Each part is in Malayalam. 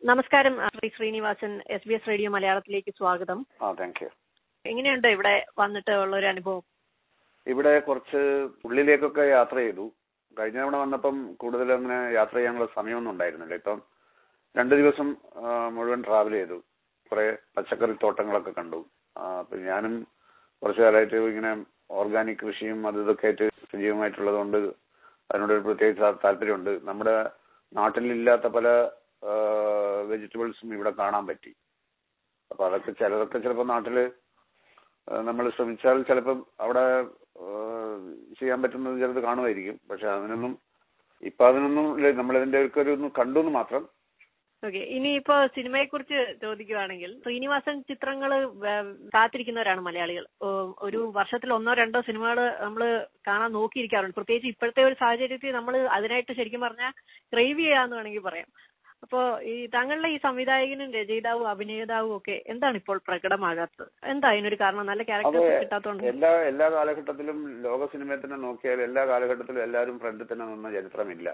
നമസ്കാരം Shri Sreenivasan S B S radio മലയാളത്തിലേക്ക് സ്വാഗതം ആ താങ്ക് യു എങ്ങനെയുണ്ട് ഇവിടെ വന്നിട്ട് ഉള്ള ഒരു അനുഭവം ഇവിടെ കുറച്ച് ഉള്ളിലേക്കൊക്കെ യാത്ര ചെയ്തു കഴിഞ്ഞ തവണ വന്നപ്പം കൂടുതൽ അങ്ങനെ യാത്ര ചെയ്യാനുള്ള സമയമൊന്നും ഉണ്ടായിരുന്നില്ല ഇപ്പം രണ്ട് ദിവസം ആ, മുഴുവൻ ട്രാവൽ ചെയ്തു കുറെ പച്ചക്കറി തോട്ടങ്ങളൊക്കെ കണ്ടു ആ, അപ്പൊ ഞാനും കുറച്ചു കാലമായിട്ട് ഇങ്ങനെ ഓർഗാനിക് കൃഷിയും അത് ഇതൊക്കെ ആയിട്ട് സജീവമായിട്ടുള്ളത് കൊണ്ട് അതിനോടൊരു പ്രത്യേക താ- താല്പര്യമുണ്ട് നമ്മുടെ നാട്ടിലില്ലാത്ത പല വെജിറ്റബിൾസും ഇവിടെ കാണാൻ പറ്റി അപ്പൊ അതൊക്കെ ചിലതൊക്കെ ചിലപ്പോൾ നാട്ടില് നമ്മൾ ശ്രമിച്ചാൽ ചിലപ്പം അവിടെ ആ, ചെയ്യാൻ പറ്റുന്നത് ചിലത് കാണുമായിരിക്കും പക്ഷെ അതിനൊന്നും ഇപ്പൊ അതിനൊന്നും ഇല്ല. നമ്മളിതിന്റെ ഒക്കെ ഒരു ഒന്ന് കണ്ടു എന്ന് മാത്രം ഓക്കെ ഇനിയിപ്പോ സിനിമയെ കുറിച്ച് ചോദിക്കുവാണെങ്കിൽ ശ്രീനിവാസൻ ചിത്രങ്ങൾ കാത്തിരിക്കുന്നവരാണ് മലയാളികൾ ഓ, ഒരു വർഷത്തിൽ ഒന്നോ രണ്ടോ സിനിമകൾ നമ്മൾ കാണാൻ നോക്കിയിരിക്കാറുണ്ട് പ്രത്യേകിച്ച് ഇപ്പോഴത്തെ ഒരു സാഹചര്യത്തിൽ നമ്മൾ അതിനായിട്ട് ശരിക്കും പറഞ്ഞാൽ ക്രൈവ് ചെയ്യാന്ന് വേണമെങ്കിൽ പറയാം അപ്പോ ഈ താങ്കളുടെ ഈ സംവിധായകനും രചയിതാവും അഭിനേതാവും ഒക്കെ എന്താണ് ഇപ്പോൾ പ്രകടമാകാത്തത് എന്താ അതിനൊരു കാരണം നല്ല അത് ക്യാരക്ടേഴ്സ് കിട്ടാത്തതുകൊണ്ട് എല്ലാ എല്ലാ കാലഘട്ടത്തിലും ലോക സിനിമയെ തന്നെ നോക്കിയാൽ എല്ലാ കാലഘട്ടത്തിലും എല്ലാവരും ഫ്രണ്ടിൽ തന്നെ നിന്ന ചരിത്രമില്ല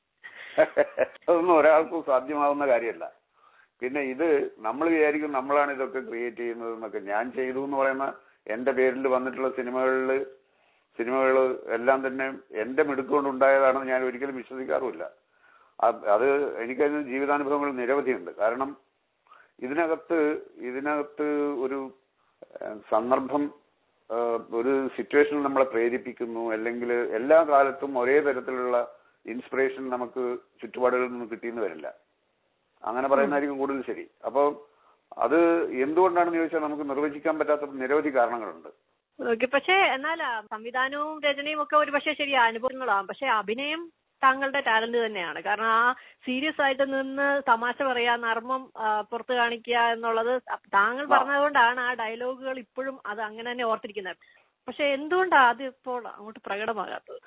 അതൊന്നും ഒരാൾക്കും സാധ്യമാവുന്ന കാര്യമല്ല പിന്നെ ഇത് നമ്മൾ വിചാരിക്കും നമ്മളാണ് ഇതൊക്കെ ക്രിയേറ്റ് ചെയ്യുന്നത് എന്നൊക്കെ ഞാൻ ചെയ്തു എന്ന് പറയുന്ന എന്റെ പേരിൽ വന്നിട്ടുള്ള സിനിമകളിൽ സിനിമകൾ എല്ലാം തന്നെ എന്റെ മിടുക്കൊണ്ട് ഉണ്ടായതാണെന്ന് ഞാൻ ഒരിക്കലും വിശ്വസിക്കാറുമില്ല അത് അത് എനിക്കതിന് ജീവിതാനുഭവങ്ങൾ നിരവധിയുണ്ട് കാരണം ഇതിനകത്ത് ഇതിനകത്ത് ഒരു ഏഹ്, സന്ദർഭം ഏഹ്, ഒരു സിറ്റുവേഷൻ നമ്മളെ പ്രേരിപ്പിക്കുന്നു അല്ലെങ്കിൽ എല്ലാ കാലത്തും ഒരേ തരത്തിലുള്ള ഇൻസ്പിറേഷൻ നമുക്ക് ചുറ്റുപാടുകളിൽ നിന്ന് കിട്ടിയെന്ന് വരില്ല അങ്ങനെ പറയുന്നതായിരിക്കും കൂടുതൽ ശരി അപ്പോൾ അത് എന്തുകൊണ്ടാണെന്ന് ചോദിച്ചാൽ നമുക്ക് നിർവചിക്കാൻ പറ്റാത്ത നിരവധി കാരണങ്ങളുണ്ട് ഓക്കെ പക്ഷേ എന്നാൽ ആ, സംവിധാനവും രചനയും ഒക്കെ ഒരു പക്ഷേ ശരി അനുഭവങ്ങളാണ് പക്ഷെ അഭിനയം താങ്കളുടെ ടാലന്റ് തന്നെയാണ് കാരണം ആ സീരിയസ് ആയിട്ട് നിന്ന് തമാശ പറയാ നർമ്മം ആ, പുറത്ത് കാണിക്കുക എന്നുള്ളത് താങ്കൾ ആ. പറഞ്ഞതുകൊണ്ടാണ് ആ ഡയലോഗുകൾ ഇപ്പോഴും അത് അങ്ങനെ തന്നെ ഓർത്തിരിക്കുന്നത് പക്ഷെ എന്തുകൊണ്ടാ അത് ഇപ്പോൾ അങ്ങോട്ട് പ്രകടമാകാത്തത്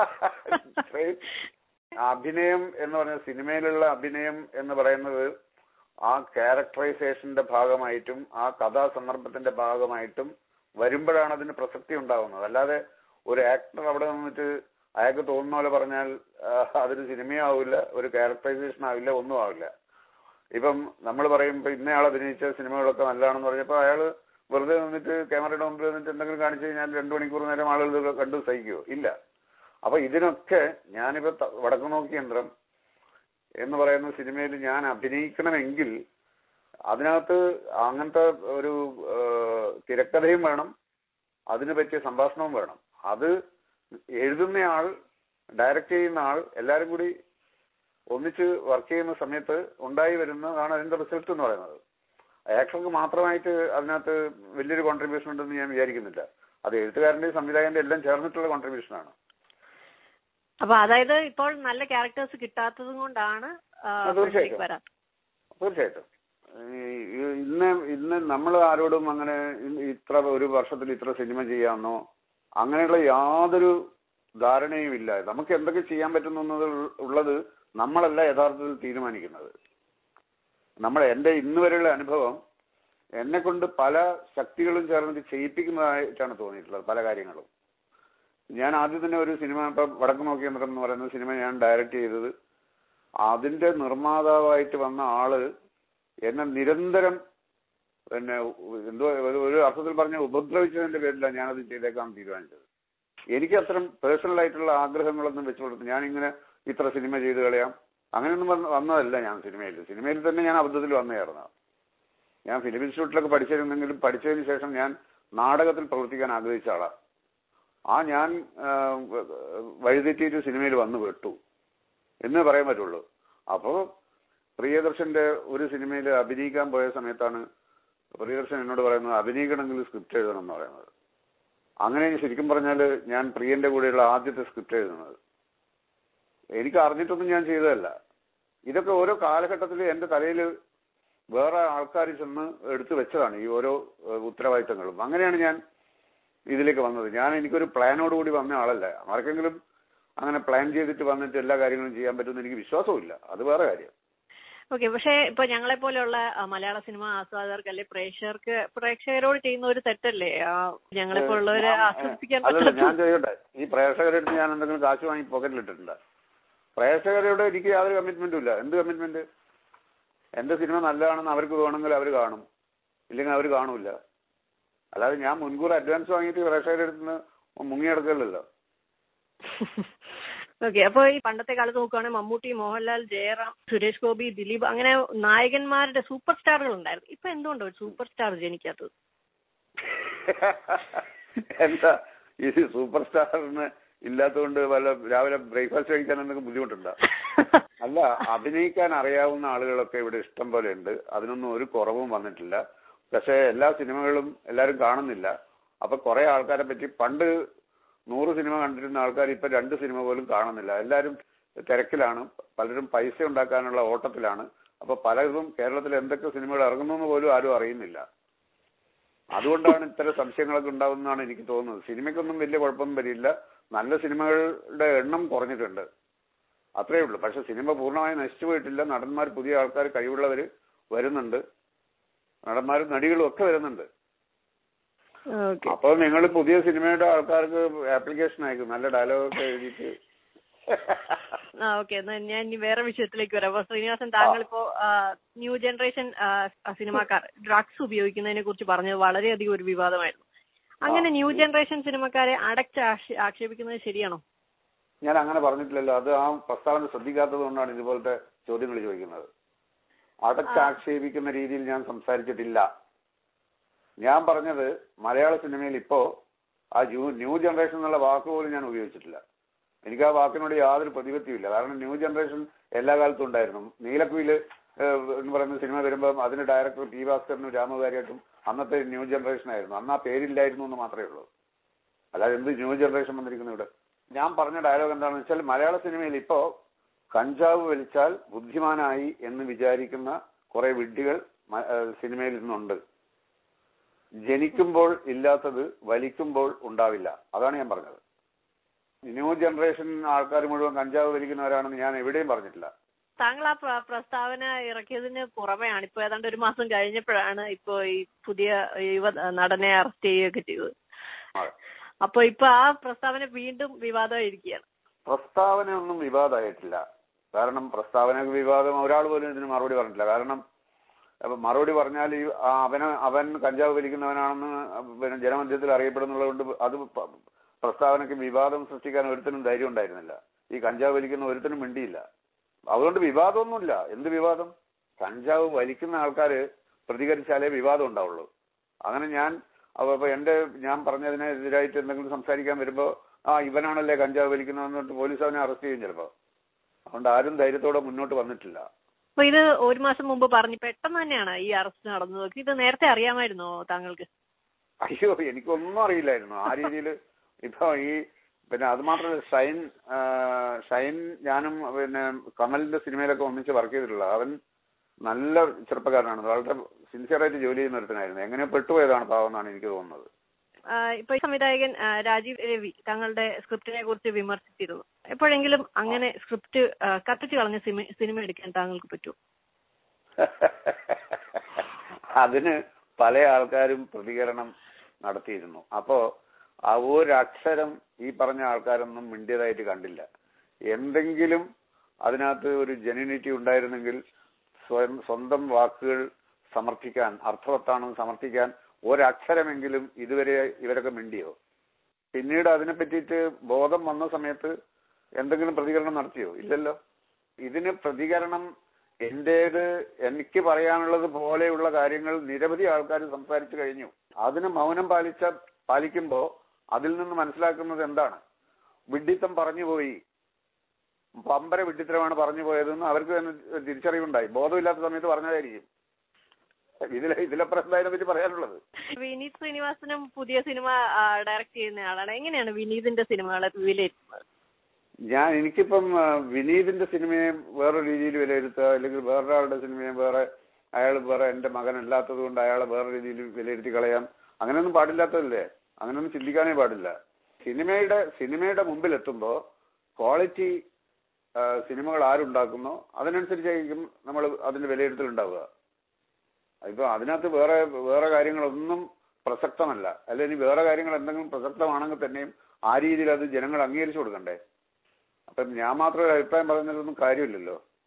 അഭിനയം എന്ന് പറഞ്ഞ സിനിമയിലുള്ള അഭിനയം എന്ന് പറയുന്നത് ആ ക്യാരക്ടറൈസേഷന്റെ ഭാഗമായിട്ടും ആ കഥാ സന്ദർഭത്തിന്റെ ഭാഗമായിട്ടും വരുമ്പോഴാണ് അതിന് പ്രസക്തി ഉണ്ടാവുന്നത് അല്ലാതെ ഒരു ആക്ടർ അവിടെ നിന്നിട്ട് അയാൾക്ക് തോന്നുന്ന പോലെ പറഞ്ഞാൽ ആ, അതൊരു സിനിമയാവില്ല ഒരു ക്യാരക്ടറൈസേഷൻ ആവില്ല ഒന്നും ആവില്ല ഇപ്പം നമ്മൾ പറയും ഇപ്പൊ ഇന്നയാൾ അഭിനയിച്ച സിനിമകളൊക്കെ നല്ലതാണെന്ന് പറഞ്ഞപ്പോൾ അയാള് വെറുതെ നിന്നിട്ട് ക്യാമറയുടെ മുമ്പിൽ നിന്നിട്ട് എന്തെങ്കിലും കാണിച്ചു കഴിഞ്ഞാൽ രണ്ടു മണിക്കൂർ നേരം ആളുകൾ ഇത് കണ്ടു സഹിക്കുമോ ഇല്ല അപ്പൊ ഇതിനൊക്കെ ഞാനിപ്പോ ത- വടക്കു നോക്കി യന്ത്രം എന്ന് പറയുന്ന സിനിമയിൽ ഞാൻ അഭിനയിക്കണമെങ്കിൽ അതിനകത്ത് അങ്ങനത്തെ ഒരു ആ, തിരക്കഥയും വേണം അതിന് പറ്റിയ സംഭാഷണവും വേണം അത് എഴുതുന്നയാൾ ഡയറക്റ്റ് ചെയ്യുന്ന ആൾ എല്ലാരും കൂടി ഒന്നിച്ച് വർക്ക് ചെയ്യുന്ന സമയത്ത് ഉണ്ടായി വരുന്നതാണ് അതിന്റെ റിസൾട്ട് എന്ന് പറയുന്നത് ആക്ഷർക്ക് മാത്രമായിട്ട് അതിനകത്ത് വലിയൊരു കോൺട്രിബ്യൂഷൻ ഉണ്ടെന്ന് ഞാൻ വിചാരിക്കുന്നില്ല അത് എഴുത്തുകാരന്റെയും സംവിധായകന്റെ എല്ലാം ചേർന്നിട്ടുള്ള കോൺട്രിബ്യൂഷൻ ആണ് അപ്പൊ അതായത് ഇപ്പോൾ നല്ല ക്യാരക്ടേഴ്സ് കിട്ടാത്തത് കൊണ്ടാണ് ആ, ആ, തീർച്ചയായിട്ടും. ഫ്രണ്ടിലേക്ക് വരാത്തത് തീർച്ചയായിട്ടും ഈ- ഈ- ഇന്ന് ഇന്ന് നമ്മൾ ആരോടും അങ്ങനെ ഇ- ഇത്ര ഒരു വർഷത്തിൽ ഇത്ര സിനിമ ചെയ്യാമെന്നോ അങ്ങനെയുള്ള യാതൊരു ധാരണയും ഇല്ല നമുക്ക് എന്തൊക്കെ ചെയ്യാൻ പറ്റുന്നത് ഉള്ളത് നമ്മളല്ല യഥാർത്ഥത്തിൽ തീരുമാനിക്കുന്നത് നമ്മൾ എന്റെ ഇന്ന് വരെയുള്ള അനുഭവം എന്നെ കൊണ്ട് പല ശക്തികളും ചേർന്നിട്ട് ചെയ്യിപ്പിക്കുന്നതായിട്ടാണ് തോന്നിയിട്ടുള്ളത് പല കാര്യങ്ങളും ഞാൻ ആദ്യം തന്നെ ഒരു സിനിമ ഇപ്പൊ വടക്ക് നോക്കി യന്ത്രം എന്ന് പറയുന്ന സിനിമ ഞാൻ ഡയറക്റ്റ് ചെയ്തത് അതിന്റെ നിർമ്മാതാവായിട്ട് വന്ന ആള് എന്നെ നിരന്തരം പിന്നെ എന്തോ ഒരു- ഒരു അർത്ഥത്തിൽ പറഞ്ഞ ഉപദ്രവിച്ചതിന്റെ പേരിലാണ് ഞാനത് ചെയ്തേക്കാൻ തീരുമാനിച്ചത് എനിക്ക് അത്തരം പേഴ്സണൽ ആയിട്ടുള്ള ആഗ്രഹങ്ങളൊന്നും വെച്ചു കൊടുത്തു ഞാൻ ഇങ്ങനെ ഇത്ര സിനിമ ചെയ്ത് കളയാം അങ്ങനെയൊന്നും വന്ന- വന്നതല്ല ഞാൻ സിനിമയിൽ സിനിമയിൽ തന്നെ ഞാൻ അബദ്ധത്തിൽ വന്നതായിരുന്നു ഞാൻ ഫിലിം ഇൻസ്റ്റിറ്റ്യൂട്ടിലൊക്കെ പഠിച്ചിരുന്നെങ്കിലും പഠിച്ചതിന് ശേഷം ഞാൻ നാടകത്തിൽ പ്രവർത്തിക്കാൻ ആഗ്രഹിച്ച ആളാണ് ആ ഞാൻ ആ, വഴിതെറ്റിയിട്ട് സിനിമയിൽ വന്നു പെട്ടു എന്നേ പറയാൻ പറ്റുള്ളൂ അപ്പോ പ്രിയദർശന്റെ ഒരു സിനിമയിൽ അഭിനയിക്കാൻ പോയ സമയത്താണ് പ്രിയദർശൻ എന്നോട് പറയുന്നത് അഭിനയിക്കണമെങ്കിൽ സ്ക്രിപ്റ്റ് എഴുതണം എന്ന് പറയുന്നത് അങ്ങനെ ശരിക്കും പറഞ്ഞാല് ഞാൻ പ്രിയന്റെ കൂടെയുള്ള ആദ്യത്തെ സ്ക്രിപ്റ്റ് എഴുതുന്നത് എനിക്ക് അറിഞ്ഞിട്ടൊന്നും ഞാൻ ചെയ്തതല്ല ഇതൊക്കെ ഓരോ കാലഘട്ടത്തിൽ എന്റെ തലയിൽ വേറെ ആൾക്കാർ ചെന്ന് എടുത്തു വെച്ചതാണ് ഈ ഓരോ ഏഹ്, ഉത്തരവാദിത്തങ്ങളും അങ്ങനെയാണ് ഞാൻ ഇതിലേക്ക് വന്നത് ഞാൻ എനിക്കൊരു പ്ലാനോട് കൂടി വന്ന ആളല്ല ആർക്കെങ്കിലും അങ്ങനെ പ്ലാൻ ചെയ്തിട്ട് വന്നിട്ട് എല്ലാ കാര്യങ്ങളും ചെയ്യാൻ പറ്റുമെന്ന് എനിക്ക് വിശ്വാസമില്ല അത് വേറെ കാര്യം ഓക്കെ പക്ഷേ ഇപ്പൊ ഞങ്ങളെ പോലെയുള്ള ആ, മലയാള സിനിമ ആസ്വാദകർക്ക് അല്ലെ പ്രേക്ഷകർക്ക് പ്രേക്ഷകരോട് ചെയ്യുന്ന ഒരു തെറ്റല്ലേ ആ, ഞങ്ങളെ പോലുള്ളവരെ ആസ്വദിപ്പിക്കാൻ അതല്ല ഞാൻ പറ്റാത്ത ചെയ്യട്ടെ ഈ പ്രേക്ഷകരുടെ അടുത്ത് ഞാൻ എന്തെങ്കിലും കാശ് വാങ്ങി പോക്കറ്റിൽ ഇട്ടിട്ടുണ്ട് പ്രേക്ഷകരോട് എനിക്ക് യാതൊരു കമ്മിറ്റ്മെന്റും ഇല്ല എന്ത് കമ്മിറ്റ്മെന്റ് എന്റെ സിനിമ നല്ലതാണെന്ന് അവർക്ക് വേണമെങ്കിൽ അവർ കാണും ഇല്ലെങ്കിൽ അവർ കാണൂല അല്ലാതെ ഞാൻ മുൻകൂർ അഡ്വാൻസ് വാങ്ങിയിട്ട് പ്രേക്ഷകരുടെ അടുത്ത് നിന്ന് മുങ്ങിയെടുക്കലല്ലോ ഓക്കെ അപ്പൊ ഈ പണ്ടത്തെ കാലത്ത് നോക്കുകയാണെങ്കിൽ മമ്മൂട്ടി മോഹൻലാൽ ജയറാം സുരേഷ് ഗോപി ദിലീപ് അങ്ങനെ നായകന്മാരുടെ സൂപ്പർ സ്റ്റാറുകൾ ഉണ്ടായിരുന്നു ഇപ്പൊ എന്തുകൊണ്ടോ ഒരു സൂപ്പർ സ്റ്റാർ ജനിക്കാത്തത് എന്താ ഈ സൂപ്പർ സ്റ്റാറിന് ഇല്ലാത്തതുകൊണ്ട് വല്ല രാവിലെ ബ്രേക്ക്ഫാസ്റ്റ് കഴിക്കാൻ എന്തെങ്കിലും ബുദ്ധിമുട്ടുണ്ടോ അല്ല അഭിനയിക്കാൻ അറിയാവുന്ന ആളുകളൊക്കെ ഇവിടെ ഇഷ്ടം പോലെ ഉണ്ട് അതിനൊന്നും ഒരു കുറവും വന്നിട്ടില്ല പക്ഷെ എല്ലാ സിനിമകളും എല്ലാവരും കാണുന്നില്ല അപ്പൊ കുറെ ആൾക്കാരെ പറ്റി പണ്ട് നൂറ് സിനിമ കണ്ടിരുന്ന ആൾക്കാർ ഇപ്പൊ രണ്ട് സിനിമ പോലും കാണുന്നില്ല എല്ലാവരും തിരക്കിലാണ് പലരും പൈസ ഉണ്ടാക്കാനുള്ള ഓട്ടത്തിലാണ് അപ്പൊ പലതും കേരളത്തിൽ എന്തൊക്കെ സിനിമകൾ ഇറങ്ങുന്നു എന്ന് പോലും ആരും അറിയുന്നില്ല അതുകൊണ്ടാണ് ഇത്തരം സംശയങ്ങളൊക്കെ ഉണ്ടാവുന്നതാണ് എനിക്ക് തോന്നുന്നത് സിനിമയ്ക്കൊന്നും വലിയ കുഴപ്പമൊന്നും വരില്ല നല്ല സിനിമകളുടെ എണ്ണം കുറഞ്ഞിട്ടുണ്ട് അത്രേ ഉള്ളൂ പക്ഷെ സിനിമ പൂർണ്ണമായി നശിച്ചു പോയിട്ടില്ല നടന്മാർ പുതിയ ആൾക്കാർ കഴിവുള്ളവര് വരുന്നുണ്ട് നടന്മാരും നടികളും ഒക്കെ വരുന്നുണ്ട് ഓക്കെ അപ്പൊ നിങ്ങൾ പുതിയ സിനിമയുടെ ആൾക്കാർക്ക് ആപ്ലിക്കേഷൻ അയക്കും നല്ല ഡയലോഗ് ഒക്കെ എഴുതിയിട്ട് ആ ഓക്കെ എന്നാ ഞാൻ ഇനി വേറെ വിഷയത്തിലേക്ക് വരാം അപ്പൊ ശ്രീനിവാസൻ താങ്കൾ ഇപ്പോ ന്യൂ ജനറേഷൻ സിനിമാക്കാർ ഡ്രഗ്സ് ഉപയോഗിക്കുന്നതിനെ കുറിച്ച് പറഞ്ഞത് വളരെയധികം ഒരു വിവാദമായിരുന്നു അങ്ങനെ ന്യൂ ജനറേഷൻ സിനിമക്കാരെ അടച്ച് ആക്ഷേ- ആക്ഷേപിക്കുന്നത് ശരിയാണോ ഞാൻ അങ്ങനെ പറഞ്ഞിട്ടില്ലല്ലോ അത് ആ പ്രസ്താവന ശ്രദ്ധിക്കാത്തത് കൊണ്ടാണ് ഇതുപോലത്തെ ചോദ്യങ്ങൾ ചോദിക്കുന്നത് അടച്ചാക്ഷേപിക്കുന്ന രീതിയിൽ ഞാൻ സംസാരിച്ചിട്ടില്ല ഞാൻ പറഞ്ഞത് മലയാള സിനിമയിൽ ഇപ്പോ ആ ന്യൂ ന്യൂ ജനറേഷൻ എന്നുള്ള വാക്ക് പോലും ഞാൻ ഉപയോഗിച്ചിട്ടില്ല എനിക്ക് ആ വാക്കിനോട് യാതൊരു പ്രതിപത്തിയില്ല കാരണം ന്യൂ ജനറേഷൻ എല്ലാ കാലത്തും ഉണ്ടായിരുന്നു നീലക്കുയില് ഏഹ്, എന്ന് പറയുന്ന സിനിമ വരുമ്പോൾ അതിന് ഡയറക്ടർ പി ഭാസ്കറിനും രാമകാരിയായിട്ടും അന്നത്തെ ന്യൂ ജനറേഷൻ ആയിരുന്നു അന്ന് ആ പേരില്ലായിരുന്നു എന്ന് മാത്രമേ ഉള്ളൂ അല്ലാതെ എന്ത് ന്യൂ ജനറേഷൻ വന്നിരിക്കുന്നു ഇവിടെ ഞാൻ പറഞ്ഞ ഡയലോഗ് എന്താണെന്ന് വെച്ചാൽ മലയാള സിനിമയിൽ ഇപ്പോ കഞ്ചാവ് വലിച്ചാൽ ബുദ്ധിമാനായി എന്ന് വിചാരിക്കുന്ന കുറെ വിഡ്ഢികൾ മ- ഏഹ് സിനിമയിൽ ഇന്നുണ്ട് ജനിക്കുമ്പോൾ ഇല്ലാത്തത് വലിക്കുമ്പോൾ ഉണ്ടാവില്ല അതാണ് ഞാൻ പറഞ്ഞത് ന്യൂ ജനറേഷൻ ആൾക്കാർ മുഴുവൻ കഞ്ചാവ് വലിക്കുന്നവരാണെന്ന് ഞാൻ എവിടെയും പറഞ്ഞിട്ടില്ല താങ്കൾ ആ പ്ര- പ്രസ്താവന ഇറക്കിയതിന് പുറമെയാണ് ഇപ്പൊ ഏതാണ്ട് ഒരു മാസം കഴിഞ്ഞപ്പോഴാണ് ഇപ്പൊ ഈ പുതിയ യുവ നടനെ അറസ്റ്റ് ചെയ്യുകയൊക്കെ ചെയ്തത് അതെ. അപ്പൊ ഇപ്പൊ ആ പ്രസ്താവന വീണ്ടും വിവാദമായിരിക്കുകയാണ് പ്രസ്താവന ഒന്നും വിവാദമായിട്ടില്ല കാരണം പ്രസ്താവനക്ക് വിവാദം ഒരാൾ പോലും ഇതിന് മറുപടി പറഞ്ഞിട്ടില്ല കാരണം അപ്പൊ മറുപടി പറഞ്ഞാൽ ഈ ആ അവന് അവൻ കഞ്ചാവ് വലിക്കുന്നവനാണെന്ന് പിന്നെ ജനമധ്യത്തിൽ അറിയപ്പെടുന്നത് കൊണ്ട് അത് പ- പ്രസ്താവനയ്ക്ക് വിവാദം സൃഷ്ടിക്കാൻ ഒരുത്തനും ധൈര്യം ഉണ്ടായിരുന്നില്ല ഈ കഞ്ചാവ് വലിക്കുന്ന ഒരുത്തനും മിണ്ടിയില്ല അതുകൊണ്ട് വിവാദമൊന്നുമില്ല എന്ത് വിവാദം കഞ്ചാവ് വലിക്കുന്ന ആൾക്കാര് പ്രതികരിച്ചാലേ വിവാദം ഉണ്ടാവുള്ളൂ അങ്ങനെ ഞാൻ അപ്പൊ അപ്പൊ എന്റെ ഞാൻ പറഞ്ഞതിനെതിരായിട്ട് എന്തെങ്കിലും സംസാരിക്കാൻ വരുമ്പോ ആ ഇവനാണല്ലേ കഞ്ചാവ് വലിക്കുന്നതെന്ന് പറഞ്ഞിട്ട് പോലീസ് അവനെ അറസ്റ്റ് ചെയ്യും ചിലപ്പോ അതുകൊണ്ട് ആരും ധൈര്യത്തോടെ മുന്നോട്ട് വന്നിട്ടില്ല അപ്പൊ ഇത് ഒരു മാസം മുമ്പ് പറഞ്ഞു പെട്ടെന്ന് തന്നെയാണ് ഈ അറസ്റ്റ് നടന്നത് ഇത് നേരത്തെ അറിയാമായിരുന്നോ താങ്കൾക്ക് അയ്യോ എനിക്കൊന്നും അറിയില്ലായിരുന്നു ആ രീതിയിൽ ഇപ്പൊ ഈ പിന്നെ അത് മാത്രമല്ല ഷൈൻ ആ, ഷൈൻ ഞാനും പിന്നെ കമലിന്റെ സിനിമയിലൊക്കെ ഒന്നിച്ച് വർക്ക് ചെയ്തിട്ടുള്ള അവൻ നല്ല ചെറുപ്പക്കാരനാണ് വളരെ സിൻസിയറായിട്ട് ജോലി ചെയ്യുന്ന ഒരുത്തനായിരുന്നു എങ്ങനെ പെട്ടുപോയതാണ് പാവം എന്നാണ് എനിക്ക് തോന്നുന്നത് ആ, ഇപ്പൊ ഈ സംവിധായകൻ ആ, രാജീവ് രവി തങ്ങളുടെ സ്ക്രിപ്റ്റിനെ കുറിച്ച് വിമർശിച്ചിരുന്നു എപ്പോഴെങ്കിലും അങ്ങനെ സ്ക്രിപ്റ്റ് ആ, കത്തിച്ച് കളഞ്ഞ സിനിമ സിനിമ എടുക്കാൻ താങ്കൾക്ക് പറ്റുമോ അതിന് പല ആൾക്കാരും പ്രതികരണം നടത്തിയിരുന്നു അപ്പോ ആ ഒരക്ഷരം ഈ പറഞ്ഞ ആൾക്കാരൊന്നും മിണ്ടിയതായിട്ട് കണ്ടില്ല എന്തെങ്കിലും അതിനകത്ത് ഒരു ജെന്യൂനിറ്റി ഉണ്ടായിരുന്നെങ്കിൽ സ്വയം സ്വന്തം വാക്കുകൾ സമർത്ഥിക്കാൻ അർത്ഥവത്താണെന്ന് സമർത്ഥിക്കാൻ ഒരക്ഷരമെങ്കിലും ഇതുവരെ ഇവരൊക്കെ മിണ്ടിയോ പിന്നീട് അതിനെ പറ്റിയിട്ട് ബോധം വന്ന സമയത്ത് എന്തെങ്കിലും പ്രതികരണം നടത്തിയോ ഇല്ലല്ലോ ഇതിന് പ്രതികരണം എന്റേത് എനിക്ക് പറയാനുള്ളത് പോലെയുള്ള കാര്യങ്ങൾ നിരവധി ആൾക്കാർ സംസാരിച്ചു കഴിഞ്ഞു അതിന് മൗനം പാലിച്ച പാലിക്കുമ്പോ അതിൽ നിന്ന് മനസ്സിലാക്കുന്നത് എന്താണ് വിഡ്ഢിത്തം പറഞ്ഞുപോയി പമ്പര വിഡ്ഢിത്തരമാണ് പറഞ്ഞു പോയതെന്ന് അവർക്ക് തന്നെ ഒരു തിരിച്ചറിവുണ്ടായി ബോധമില്ലാത്ത സമയത്ത് പറഞ്ഞതായിരിക്കും ഇതിലെ ഇതിലപ്പുറം എന്താ ഇതിനെ പറ്റി പറയാനുള്ളത് വിനീത് ശ്രീനിവാസനും പുതിയ സിനിമ ഡയറക്ട് ചെയ്യുന്ന ആളാണ് എങ്ങനെയാണ് വിനീതിന്റെ സിനിമകളെ വിലയിരുത്തുന്നത് ഞാൻ എനിക്കിപ്പം ആ, വിനീതിന്റെ സിനിമയെ വേറെ രീതിയിൽ വിലയിരുത്തുക അല്ലെങ്കിൽ വേറൊരാളുടെ സിനിമയെ വേറെ അയാൾ വേറെ എന്റെ മകൻ അല്ലാത്തത് കൊണ്ട് അയാളെ വേറെ രീതിയിൽ വിലയിരുത്തി കളയാം അങ്ങനെയൊന്നും പാടില്ലാത്തതല്ലേ അങ്ങനെയൊന്നും ചിന്തിക്കാനേ പാടില്ല സിനിമയുടെ സിനിമയുടെ മുമ്പിൽ എത്തുമ്പോ ക്വാളിറ്റി സിനിമകൾ ആരുണ്ടാക്കുന്നോ അതിനനുസരിച്ചായിരിക്കും നമ്മൾ അതിന്റെ വിലയിരുത്തൽ ഉണ്ടാവുക ഇപ്പൊ അതിനകത്ത് വേറെ വേറെ കാര്യങ്ങളൊന്നും പ്രസക്തമല്ല അല്ലെ ഇനി വേറെ കാര്യങ്ങൾ എന്തെങ്കിലും പ്രസക്തമാണെങ്കിൽ തന്നെയും ആ രീതിയിൽ അത് ജനങ്ങൾ അംഗീകരിച്ചു കൊടുക്കണ്ടേ അപ്പം ഞാൻ മാത്രം ഒരു അഭിപ്രായം പറയുന്നതിലൊന്നും കാര്യമില്ലല്ലോ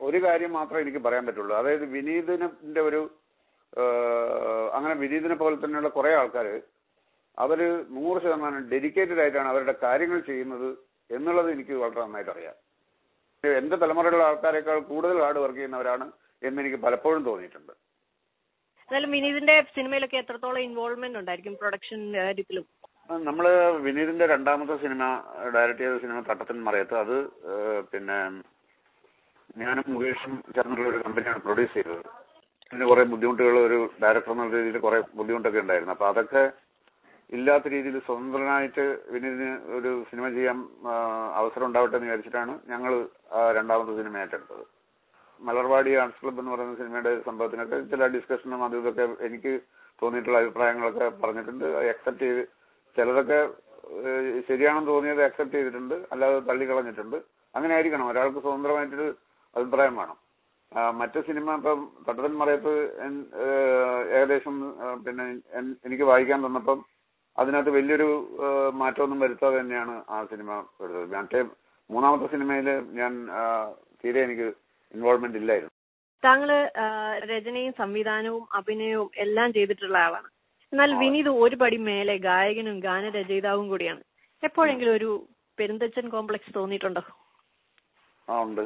ഒരു കാര്യം മാത്രമേ എനിക്ക് പറയാൻ പറ്റുള്ളൂ അതായത് വിനീതിന്റെ ഒരു ഏഹ്, അങ്ങനെ വിനീതിനെ പോലെ തന്നെയുള്ള കുറെ ആൾക്കാർ അവര് നൂറ് ശതമാനം ഡെഡിക്കേറ്റഡ് ആയിട്ടാണ് അവരുടെ കാര്യങ്ങൾ ചെയ്യുന്നത് എന്നുള്ളത് എനിക്ക് വളരെ നന്നായിട്ട് അറിയാം എന്റെ തലമുറയിലുള്ള ആൾക്കാരെക്കാൾ കൂടുതൽ ഹാർഡ് വർക്ക് ചെയ്യുന്നവരാണ് എന്ന് എനിക്ക് പലപ്പോഴും തോന്നിയിട്ടുണ്ട് എന്നാലും വിനീതിന്റെ സിനിമയിലൊക്കെ എത്രത്തോളം ഇൻവോൾവ്മെന്റ് ഉണ്ടായിരിക്കും പ്രൊഡക്ഷൻ കാര്യത്തിലും നമ്മള് വിനീതിന്റെ രണ്ടാമത്തെ സിനിമ ഡയറക്ട് ചെയ്ത സിനിമ തട്ടത്തിൻ മറയത്ത് അത് ഏഹ്, പിന്നെ ഞാനും മുകേഷും ചേർന്നുള്ള ഒരു കമ്പനിയാണ് പ്രൊഡ്യൂസ് ചെയ്തത് അതിന് കുറെ ബുദ്ധിമുട്ടുകൾ ഒരു ഡയറക്ടർ എന്നുള്ള രീതിയിൽ കുറെ ബുദ്ധിമുട്ടൊക്കെ ഉണ്ടായിരുന്നു അപ്പൊ അതൊക്കെ ഇല്ലാത്ത രീതിയിൽ സ്വതന്ത്രനായിട്ട് വിനീതിന് ഒരു സിനിമ ചെയ്യാൻ ആ, അവസരം ഉണ്ടാവട്ടെ എന്ന് വിചാരിച്ചിട്ടാണ് ഞങ്ങൾ രണ്ടാമത്തെ സിനിമ ഏറ്റെടുത്തത് മലർവാടി ആർട്സ് ക്ലബ്ബ് എന്ന് പറയുന്ന സിനിമയുടെ സംഭവത്തിനൊക്കെ ചില ഡിസ്കഷനും അതും ഇതൊക്കെ എനിക്ക് തോന്നിയിട്ടുള്ള അഭിപ്രായങ്ങളൊക്കെ പറഞ്ഞിട്ടുണ്ട് അക്സെപ്റ്റ് ചെയ്ത് ചിലതൊക്കെ ഏഹ്, ശരിയാണെന്ന് തോന്നിയത് അക്സെപ്റ്റ് ചെയ്തിട്ടുണ്ട് അല്ലാതെ തള്ളിക്കളഞ്ഞിട്ടുണ്ട് അങ്ങനെ ആയിരിക്കണം ഒരാൾക്ക് സ്വതന്ത്രമായിട്ടൊരു അഭിപ്രായം വേണം ആ, മറ്റു സിനിമ ഇപ്പം തട്ടതൻ മറയത്ത് എൻ- ഏഹ്, ഏകദേശം ആ, പിന്നെ എൻ- എനിക്ക് വായിക്കാൻ തന്നപ്പം അതിനകത്ത് വലിയൊരു ഏഹ്, മാറ്റമൊന്നും വരുത്താതെ തന്നെയാണ് ആ സിനിമ എടുത്തത് മറ്റേ മൂന്നാമത്തെ സിനിമയിൽ ഞാൻ ആ, തീരെ എനിക്ക് ഇൻവോൾവ്മെന്റ് ഇല്ലായിരുന്നു താങ്കള് ആ, രചനയും സംവിധാനവും അഭിനയവും എല്ലാം ചെയ്തിട്ടുള്ള ആളാണ് എന്നാൽ വിനീത് ഒരു പടി മേലെ ഗായകനും ഗാനരചയിതാവും കൂടിയാണ് എപ്പോഴെങ്കിലും ഒരു പെരുന്തച്ചൻ കോംപ്ലക്സ് തോന്നിയിട്ടുണ്ടോ ആ ഉണ്ട്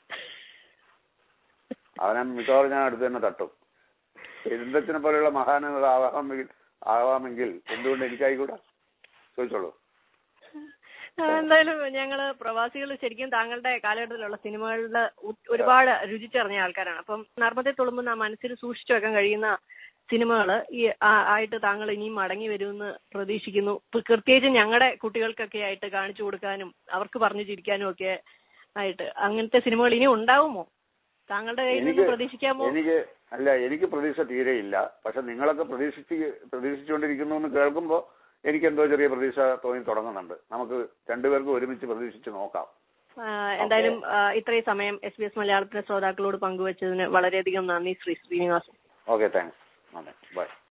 അവനെ മിക്കവാറും ഞാൻ അടുത്ത് തന്നെ തട്ടും പെരുന്തച്ചനെ പോലെയുള്ള മഹാനത ആവാമെങ്കിൽ ആവാമെങ്കിൽ എന്തുകൊണ്ട് എനിക്കായിക്കൂടാ ചോദിച്ചോളൂ ആ, എന്തായാലും ഞങ്ങള് പ്രവാസികൾ ശരിക്കും താങ്കളുടെ കാലഘട്ടത്തിലുള്ള സിനിമകളിൽ ഒരുപാട് രുചിച്ചറിഞ്ഞ ആൾക്കാരാണ് അപ്പം നർമ്മത്തെ തുളുമ്പുന്ന മനസ്സിൽ സൂക്ഷിച്ചു വെക്കാൻ കഴിയുന്ന സിനിമകൾ ഈ ആ- ആയിട്ട് താങ്കൾ ഇനിയും മടങ്ങി വരുമെന്ന് പ്രതീക്ഷിക്കുന്നു ഇപ്പൊ പ്രത്യേകിച്ച് ഞങ്ങളുടെ കുട്ടികൾക്കൊക്കെ ആയിട്ട് കാണിച്ചു കൊടുക്കാനും അവർക്ക് പറഞ്ഞു ചിരിക്കാനും ഒക്കെ ആയിട്ട് അങ്ങനത്തെ സിനിമകൾ ഇനി ഉണ്ടാവുമോ താങ്കളുടെ കയ്യിൽ നിന്ന് എനിക്ക് പ്രതീക്ഷിക്കാമോ എനിക്ക് അല്ല എനിക്ക് പ്രതീക്ഷ തീരെ ഇല്ല പക്ഷെ നിങ്ങളൊക്കെ പ്രതീക്ഷിച്ച് പ്രതീക്ഷിച്ചുകൊണ്ടിരിക്കുന്നു എന്ന് കേൾക്കുമ്പോൾ എനിക്ക് എന്തോ ചെറിയ പ്രതീക്ഷ തോന്നി തുടങ്ങുന്നുണ്ട് നമുക്ക് രണ്ടുപേർക്കും ഒരുമിച്ച് പ്രതീക്ഷിച്ച് നോക്കാം ആ, എന്തായാലും ആ, ഇത്രയും സമയം എസ് ബി എസ് മലയാളത്തിലെ ശ്രോതാക്കളോട് പങ്കുവച്ചതിന് വളരെയധികം നന്ദി ശ്രീ ശ്രീനിവാസൻ ഓക്കെ താങ്ക്സ് അതെ ബൈ